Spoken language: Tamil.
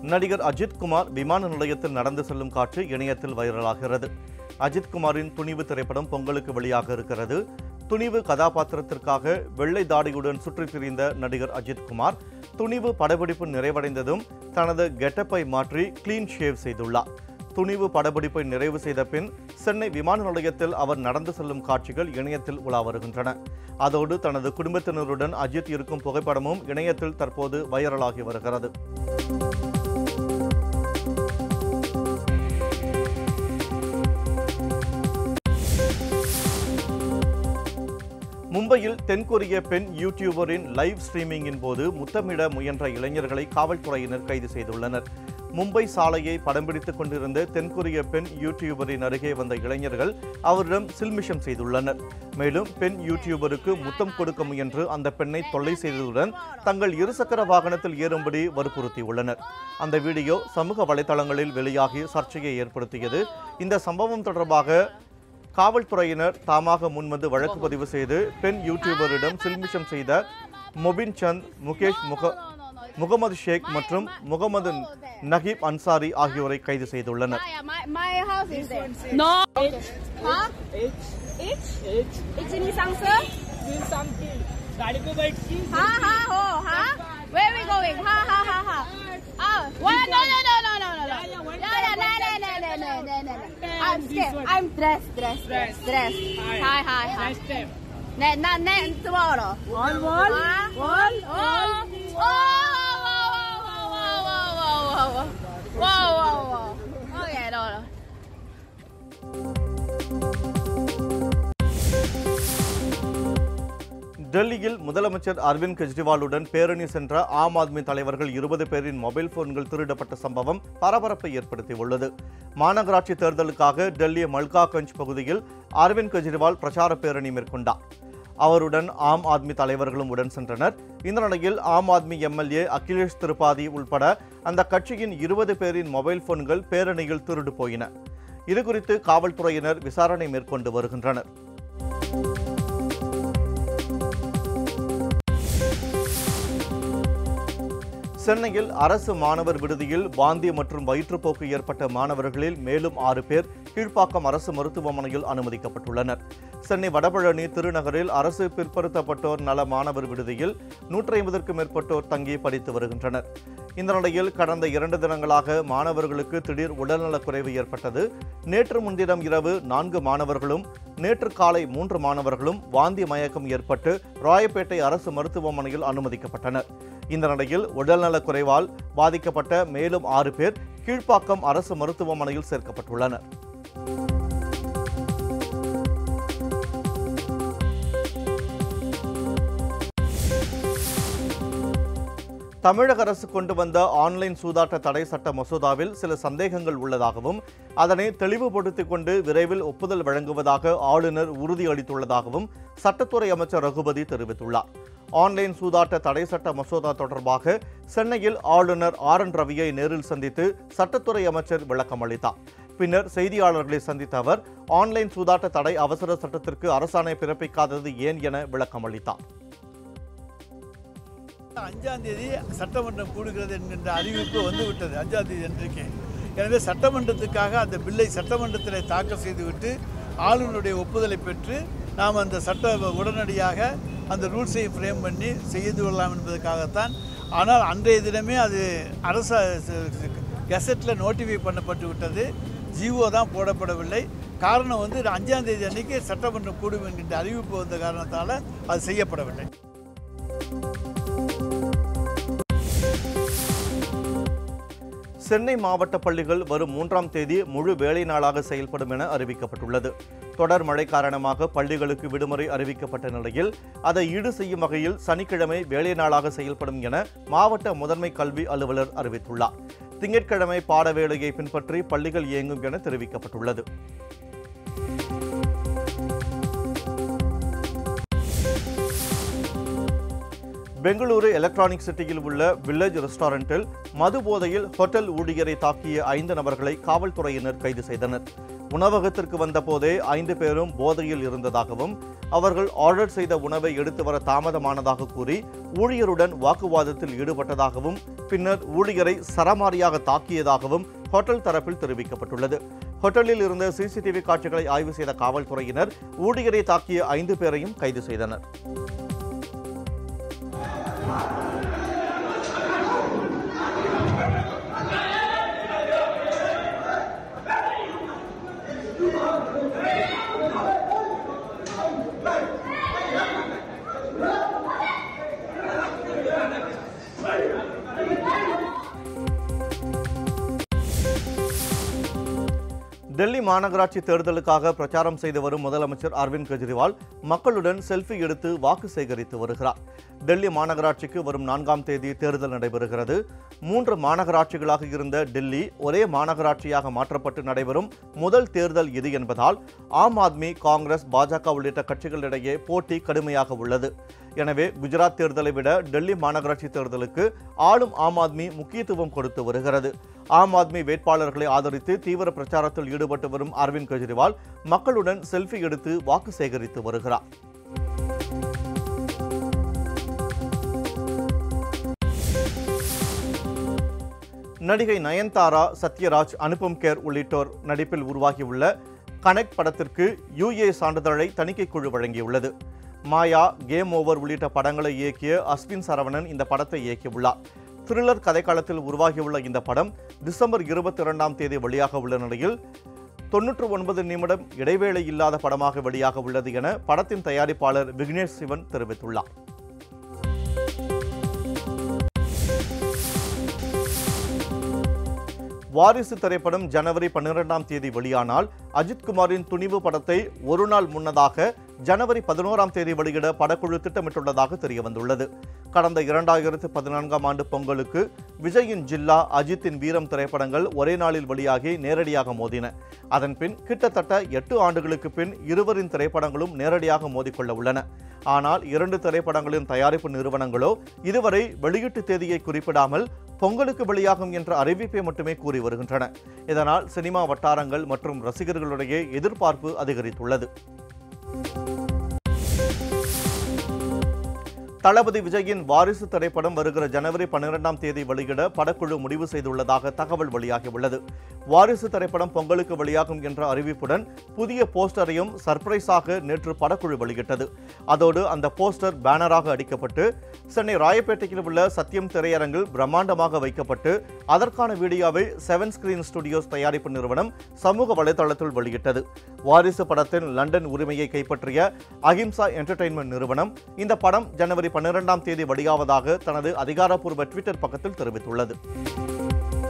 நடிகர் அஜித் குமார் விமான நிலையத்தில் நடந்து செல்லும் காட்சி இணையத்தில் வைரலாகிறது அஜித் குமாரின் துணிவு திரைப்படம் பொங்கலுக்கு வெளியாக இருக்கிறது துணிவு கதாபாத்திரத்திற்காக வெள்ளை தாடியுடன் சுற்றித் திரிந்த நடிகர் அஜித் குமார் துணிவு படப்பிடிப்பு நிறைவடைந்ததும் தனது கெட்டப்பை மாற்றி கிளீன் ஷேவ் செய்துள்ளார் துணிவு படப்பிடிப்பை நிறைவு செய்த பின் சென்னை விமான நிலையத்தில் அவர் நடந்து செல்லும் காட்சிகள் இணையத்தில் உலா வருகின்றன அதோடு தனது குடும்பத்தினருடன் அஜித் இருக்கும் புகைப்படமும் இணையத்தில் தற்போது வைரலாகி வருகிறது மும்பையில் தென்கொரிய பெண் யூடியூபரின் லைவ் ஸ்ட்ரீமிங்கின் போது முத்தமிட முயன்ற இளைஞர்களை காவல்துறையினர் கைது செய்துள்ளனர் மும்பை சாலையை படம் பிடித்துக் கொண்டிருந்த தென்கொரிய பெண் யூடியூபரின் அருகே வந்த இளைஞர்கள் அவரிடம் சில்மிஷம் செய்துள்ளனர் மேலும் பெண் யூடியூபருக்கு முத்தம் கொடுக்க முயன்று அந்த பெண்ணை தொல்லை செய்ததுடன் தங்கள் இருசக்கர வாகனத்தில் ஏறும்படி வற்புறுத்தியுள்ளனர் அந்த வீடியோ சமூக வலைதளங்களில் வெளியாகி சர்ச்சையை ஏற்படுத்தியது இந்த சம்பவம் தொடர்பாக காவல்துறையினர் தாமாக முன்வந்து வழக்கு பதிவு செய்து பெண் யூடியூபரிடம் சில்மிஷம் செய்த மொபின் சந்த் முகேஷ் முக முகமது ஷேக் மற்றும் முகமது நகீப் அன்சாரி ஆகியோரை கைது செய்துள்ளனர் Yeah, my, my house is there. No. Huh? H Each? H Each in Sangsa? this something. गाड़ी को बैठ की Ha ha ho ha? Where we going? Ha ha ha ha. Oh, what? No, no, no, no, no, no, no. Yeah, yeah, one No, step, no, one no, step. no, no, no, no, no, no. And I'm this scared. one. I'm dressed, dressed, dressed, dressed. Hi. Hi, hi, hi. Next step. Ne, na, ne, tomorrow. Wall, wall, Huh? wall, Oh, oh, whoa, whoa, whoa, whoa, whoa, whoa, whoa, whoa, whoa, whoa. Okay, no, no. டெல்லியில் முதலமைச்சர் அரவிந்த் கெஜ்ரிவாலுடன் பேரணி சென்ற ஆம் ஆத்மி தலைவர்கள் இருபது பேரின் மொபைல் போன்கள் திருடப்பட்ட சம்பவம் பரபரப்பை ஏற்படுத்தியுள்ளது மாநகராட்சி தேர்தலுக்காக டெல்லி மல்காகஞ்ச் பகுதியில் அரவிந்த் கெஜ்ரிவால் பிரச்சார பேரணி மேற்கொண்டார் அவருடன் ஆம் ஆத்மி தலைவர்களும் உடன் சென்றனர் இந்த நிலையில் ஆம் ஆத்மி எம்எல்ஏ அகிலேஷ் திரிபாதி உள்பட அந்த கட்சியின் இருபது பேரின் மொபைல் போன்கள் பேரணியில் திருடு போயின இதுகுறித்து காவல்துறையினர் விசாரணை மேற்கொண்டு வருகின்றனர் சென்னையில் அரசு மாணவர் விடுதியில் வாந்தி மற்றும் வயிற்றுப்போக்கு ஏற்பட்ட மாணவர்களில் மேலும் ஆறு பேர் கீழ்ப்பாக்கம் அரசு மருத்துவமனையில் அனுமதிக்கப்பட்டுள்ளனர் சென்னை வடபழனி திருநகரில் அரசு பிற்படுத்தப்பட்டோர் நல மாணவர் விடுதியில் நூற்றி ஐம்பதற்கும் மேற்பட்டோர் தங்கி படித்து வருகின்றனர் இந்த நிலையில் கடந்த இரண்டு தினங்களாக மாணவர்களுக்கு திடீர் உடல்நலக் குறைவு ஏற்பட்டது நேற்று முன்தினம் இரவு நான்கு மாணவர்களும் நேற்று காலை மூன்று மாணவர்களும் வாந்தி மயக்கம் ஏற்பட்டு ராயப்பேட்டை அரசு மருத்துவமனையில் அனுமதிக்கப்பட்டனர் இந்த நிலையில் உடல்நலக் குறைவால் பாதிக்கப்பட்ட மேலும் ஆறு பேர் கீழ்ப்பாக்கம் அரசு மருத்துவமனையில் சேர்க்கப்பட்டுள்ளனர் தமிழக அரசு கொண்டு வந்த ஆன்லைன் சூதாட்ட தடை சட்ட மசோதாவில் சில சந்தேகங்கள் உள்ளதாகவும் அதனை தெளிவுபடுத்திக் கொண்டு விரைவில் ஒப்புதல் வழங்குவதாக ஆளுநர் உறுதியளித்துள்ளதாகவும் சட்டத்துறை அமைச்சர் ரகுபதி தெரிவித்துள்ளார் ஆன்லைன் சூதாட்ட தடை சட்ட மசோதா தொடர்பாக சென்னையில் ஆளுநர் ஆர் என் ரவியை நேரில் சந்தித்து சட்டத்துறை அமைச்சர் விளக்கம் அளித்தார் பின்னர் செய்தியாளர்களை சந்தித்த அவர் ஆன்லைன் சூதாட்ட தடை அவசர சட்டத்திற்கு அரசாணை பிறப்பிக்காதது ஏன் என விளக்கம் அளித்தார் அஞ்சாம் தேதி சட்டமன்றம் கூடுகிறது என்கின்ற அறிவிப்பு வந்துவிட்டது அஞ்சாம் தேதி அன்றைக்கு எனவே சட்டமன்றத்துக்காக அந்த பில்லை சட்டமன்றத்தில் தாக்கல் செய்துவிட்டு ஆளுநருடைய ஒப்புதலை பெற்று நாம் அந்த சட்ட உடனடியாக அந்த ரூல்ஸை ஃப்ரேம் பண்ணி செய்து கொள்ளலாம் என்பதற்காகத்தான் ஆனால் அன்றைய தினமே அது அரச கெசட்டில் நோட்டிஃபை பண்ணப்பட்டு விட்டது ஜிஓ தான் போடப்படவில்லை காரணம் வந்து அஞ்சாம் தேதி அன்றைக்கி சட்டமன்றம் கூடும் என்கின்ற அறிவிப்பு வந்த காரணத்தால் அது செய்யப்படவில்லை சென்னை மாவட்ட பள்ளிகள் வரும் மூன்றாம் தேதி முழு வேலை நாளாக செயல்படும் என அறிவிக்கப்பட்டுள்ளது தொடர் மழை காரணமாக பள்ளிகளுக்கு விடுமுறை அறிவிக்கப்பட்ட நிலையில் அதை ஈடு செய்யும் வகையில் சனிக்கிழமை வேலை நாளாக செயல்படும் என மாவட்ட முதன்மை கல்வி அலுவலர் அறிவித்துள்ளார் திங்கட்கிழமை பாட வேலையை பின்பற்றி பள்ளிகள் இயங்கும் என தெரிவிக்கப்பட்டுள்ளது பெங்களூரு எலக்ட்ரானிக் சிட்டியில் உள்ள வில்லேஜ் ரெஸ்டாரண்டில் மது போதையில் ஹோட்டல் ஊழியரை தாக்கிய ஐந்து நபர்களை காவல்துறையினர் கைது செய்தனர் உணவகத்திற்கு வந்தபோதே ஐந்து பேரும் போதையில் இருந்ததாகவும் அவர்கள் ஆர்டர் செய்த உணவை எடுத்து வர தாமதமானதாக கூறி ஊழியருடன் வாக்குவாதத்தில் ஈடுபட்டதாகவும் பின்னர் ஊழியரை சரமாரியாக தாக்கியதாகவும் ஹோட்டல் தரப்பில் தெரிவிக்கப்பட்டுள்ளது ஹோட்டலில் இருந்த சிசிடிவி காட்சிகளை ஆய்வு செய்த காவல்துறையினர் ஊழியரை தாக்கிய ஐந்து பேரையும் கைது செய்தனர் டெல்லி மாநகராட்சி தேர்தலுக்காக பிரச்சாரம் செய்து வரும் முதலமைச்சர் அரவிந்த் கெஜ்ரிவால் மக்களுடன் செல்ஃபி எடுத்து வாக்கு சேகரித்து வருகிறார் டெல்லி மாநகராட்சிக்கு வரும் நான்காம் தேதி தேர்தல் நடைபெறுகிறது மூன்று மாநகராட்சிகளாக இருந்த டெல்லி ஒரே மாநகராட்சியாக மாற்றப்பட்டு நடைபெறும் முதல் தேர்தல் இது என்பதால் ஆம் ஆத்மி காங்கிரஸ் பாஜக உள்ளிட்ட கட்சிகளிடையே போட்டி கடுமையாக உள்ளது எனவே குஜராத் தேர்தலை விட டெல்லி மாநகராட்சி தேர்தலுக்கு ஆளும் ஆம் ஆத்மி முக்கியத்துவம் கொடுத்து வருகிறது ஆம் ஆத்மி வேட்பாளர்களை ஆதரித்து தீவிர பிரச்சாரத்தில் ஈடுபட்டு வரும் அரவிந்த் கெஜ்ரிவால் மக்களுடன் செல்ஃபி எடுத்து வாக்கு சேகரித்து வருகிறார் நடிகை நயன்தாரா சத்யராஜ் அனுபம் கேர் உள்ளிட்டோர் நடிப்பில் உருவாகியுள்ள கனெக்ட் படத்திற்கு யுஏ சான்றிதழை தணிக்கை குழு வழங்கியுள்ளது மாயா கேம் ஓவர் உள்ளிட்ட படங்களை இயக்கிய அஸ்வின் சரவணன் இந்த படத்தை இயக்கியுள்ளார் த்ரில்லர் கதைக்களத்தில் உருவாகியுள்ள இந்த படம் டிசம்பர் இருபத்தி இரண்டாம் தேதி வெளியாக உள்ள நிலையில் தொன்னூற்று ஒன்பது நிமிடம் இடைவேளை இல்லாத படமாக வெளியாக உள்ளது என படத்தின் தயாரிப்பாளர் விக்னேஷ் சிவன் தெரிவித்துள்ளார் வாரிசு திரைப்படம் ஜனவரி பன்னிரெண்டாம் தேதி வெளியானால் அஜித்குமாரின் துணிவு படத்தை ஒரு நாள் முன்னதாக ஜனவரி பதினோராம் தேதி வெளியிட படக்குழு திட்டமிட்டுள்ளதாக தெரியவந்துள்ளது கடந்த இரண்டாயிரத்து பதினான்காம் ஆண்டு பொங்கலுக்கு விஜயின் ஜில்லா அஜித்தின் வீரம் திரைப்படங்கள் ஒரே நாளில் வெளியாகி நேரடியாக மோதின அதன்பின் கிட்டத்தட்ட எட்டு ஆண்டுகளுக்கு பின் இருவரின் திரைப்படங்களும் நேரடியாக மோதிக்கொள்ள உள்ளன ஆனால் இரண்டு திரைப்படங்களின் தயாரிப்பு நிறுவனங்களோ இதுவரை வெளியீட்டு தேதியை குறிப்பிடாமல் பொங்கலுக்கு வெளியாகும் என்ற அறிவிப்பை மட்டுமே கூறி வருகின்றன இதனால் சினிமா வட்டாரங்கள் மற்றும் ரசிகர்களுடைய எதிர்பார்ப்பு அதிகரித்துள்ளது தளபதி விஜயின் வாரிசு திரைப்படம் வருகிற ஜனவரி பன்னிரெண்டாம் தேதி வெளியிட படக்குழு முடிவு செய்துள்ளதாக தகவல் வெளியாகியுள்ளது வாரிசு திரைப்படம் பொங்கலுக்கு வெளியாகும் என்ற அறிவிப்புடன் புதிய போஸ்டரையும் சர்ப்ரைஸாக நேற்று படக்குழு வெளியிட்டது அதோடு அந்த போஸ்டர் பேனராக அடிக்கப்பட்டு சென்னை ராயப்பேட்டையில் உள்ள சத்தியம் திரையரங்கில் பிரம்மாண்டமாக வைக்கப்பட்டு அதற்கான வீடியோவை செவன் ஸ்கிரீன் ஸ்டுடியோஸ் தயாரிப்பு நிறுவனம் சமூக வலைதளத்தில் வெளியிட்டது வாரிசு படத்தின் லண்டன் உரிமையை கைப்பற்றிய அகிம்சா என்டர்டெயின்மெண்ட் நிறுவனம் இந்த படம் ஜனவரி பன்னிரெண்டாம் தேதி வெளியாவதாக தனது அதிகாரப்பூர்வ ட்விட்டர் பக்கத்தில் தெரிவித்துள்ளது